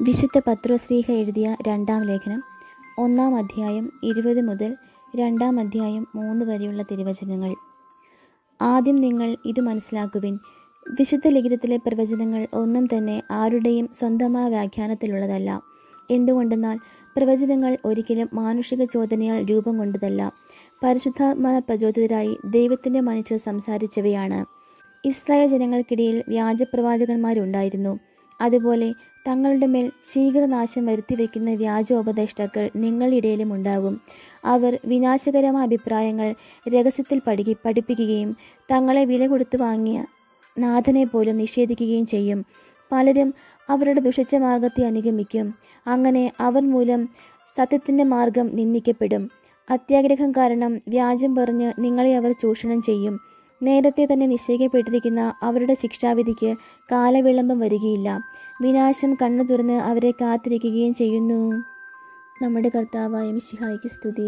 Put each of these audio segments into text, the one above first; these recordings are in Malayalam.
വിശുദ്ധ പത്രോശ്രീഹ എഴുതിയ രണ്ടാം ലേഖനം ഒന്നാം അധ്യായം ഇരുപത് മുതൽ രണ്ടാം അധ്യായം മൂന്ന് വരെയുള്ള തിരുവചനങ്ങൾ ആദ്യം നിങ്ങൾ ഇത് മനസ്സിലാക്കുവിൻ വിശുദ്ധ ലിഖിതത്തിലെ പ്രവചനങ്ങൾ ഒന്നും തന്നെ ആരുടെയും സ്വന്തമായ വ്യാഖ്യാനത്തിലുള്ളതല്ല എന്തുകൊണ്ടെന്നാൽ പ്രവചനങ്ങൾ ഒരിക്കലും മാനുഷിക ചോദനയാൽ രൂപം കൊണ്ടതല്ല പരിശുദ്ധാത്മാന പ്രചോദിതരായി ദൈവത്തിൻ്റെ മനുഷ്യർ സംസാരിച്ചവയാണ് ഇസ്രായേൽ ജനങ്ങൾക്കിടയിൽ വ്യാജപ്രവാചകന്മാരുണ്ടായിരുന്നു അതുപോലെ തങ്ങളുടെ മേൽ ശീഘ്രനാശം വരുത്തിവെക്കുന്ന വ്യാജോപദേഷ്ടാക്കൾ നിങ്ങളിടയിലും ഉണ്ടാകും അവർ വിനാശകരമായ അഭിപ്രായങ്ങൾ രഹസ്യത്തിൽ പഠി പഠിപ്പിക്കുകയും തങ്ങളെ വില കൊടുത്ത് വാങ്ങിയ നാഥനെ പോലും നിഷേധിക്കുകയും ചെയ്യും പലരും അവരുടെ ദുഷിച്ച മാർഗത്തെ അനുഗമിക്കും അങ്ങനെ അവർ മൂലം സത്യത്തിൻ്റെ മാർഗം നിന്ദിക്കപ്പെടും അത്യാഗ്രഹം കാരണം വ്യാജം പറഞ്ഞ് നിങ്ങളെ അവർ ചൂഷണം ചെയ്യും നേരത്തെ തന്നെ നിശ്ചയിക്കപ്പെട്ടിരിക്കുന്ന അവരുടെ ശിക്ഷാവിധിക്ക് കാലവിളംബം വരികയില്ല വിനാശം കണ്ണു തുറന്ന് അവരെ കാത്തിരിക്കുകയും ചെയ്യുന്നു നമ്മുടെ കർത്താവായ മിശിഹായ്ക്ക് സ്തുതി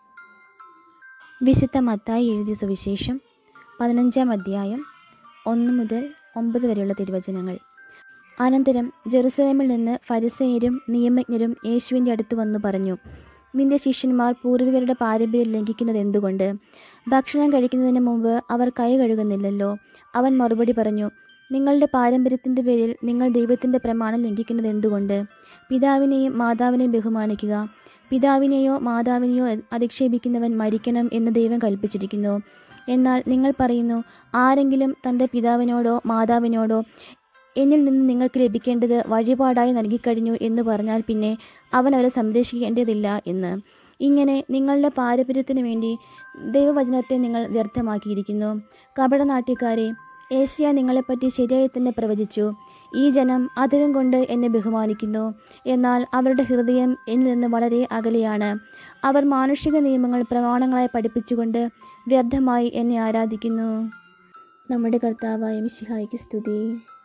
വിശുദ്ധ മത്തായി എഴുതിയ സുവിശേഷം പതിനഞ്ചാം അധ്യായം ഒന്ന് മുതൽ ഒമ്പത് വരെയുള്ള തിരുവചനങ്ങൾ അനന്തരം ജെറുസലേമിൽ നിന്ന് ഫരിസേയരും നിയമജ്ഞരും യേശുവിൻ്റെ അടുത്ത് വന്നു പറഞ്ഞു നിന്റെ ശിഷ്യന്മാർ പൂർവികരുടെ പാരമ്പര്യം ലംഘിക്കുന്നത് എന്തുകൊണ്ട് ഭക്ഷണം കഴിക്കുന്നതിന് മുമ്പ് അവർ കൈ കഴുകുന്നില്ലല്ലോ അവൻ മറുപടി പറഞ്ഞു നിങ്ങളുടെ പാരമ്പര്യത്തിൻ്റെ പേരിൽ നിങ്ങൾ ദൈവത്തിൻ്റെ പ്രമാണം ലംഘിക്കുന്നത് എന്തുകൊണ്ട് പിതാവിനെയും മാതാവിനെയും ബഹുമാനിക്കുക പിതാവിനെയോ മാതാവിനെയോ അധിക്ഷേപിക്കുന്നവൻ മരിക്കണം എന്ന് ദൈവം കൽപ്പിച്ചിരിക്കുന്നു എന്നാൽ നിങ്ങൾ പറയുന്നു ആരെങ്കിലും തൻ്റെ പിതാവിനോടോ മാതാവിനോടോ എന്നിൽ നിന്ന് നിങ്ങൾക്ക് ലഭിക്കേണ്ടത് വഴിപാടായി നൽകിക്കഴിഞ്ഞു എന്ന് പറഞ്ഞാൽ പിന്നെ അവൻ അവരെ സംരക്ഷിക്കേണ്ടതില്ല എന്ന് ഇങ്ങനെ നിങ്ങളുടെ പാരമ്പര്യത്തിന് വേണ്ടി ദൈവവചനത്തെ നിങ്ങൾ വ്യർത്ഥമാക്കിയിരിക്കുന്നു കപടനാട്യക്കാരെ ഏഷ്യ നിങ്ങളെപ്പറ്റി ശരിയായി തന്നെ പ്രവചിച്ചു ഈ ജനം അതിരും കൊണ്ട് എന്നെ ബഹുമാനിക്കുന്നു എന്നാൽ അവരുടെ ഹൃദയം എന്നിൽ നിന്ന് വളരെ അകലെയാണ് അവർ മാനുഷിക നിയമങ്ങൾ പ്രമാണങ്ങളായി പഠിപ്പിച്ചുകൊണ്ട് വ്യർത്ഥമായി എന്നെ ആരാധിക്കുന്നു നമ്മുടെ കർത്താവായ മിശിഹായ്ക്ക് സ്തുതി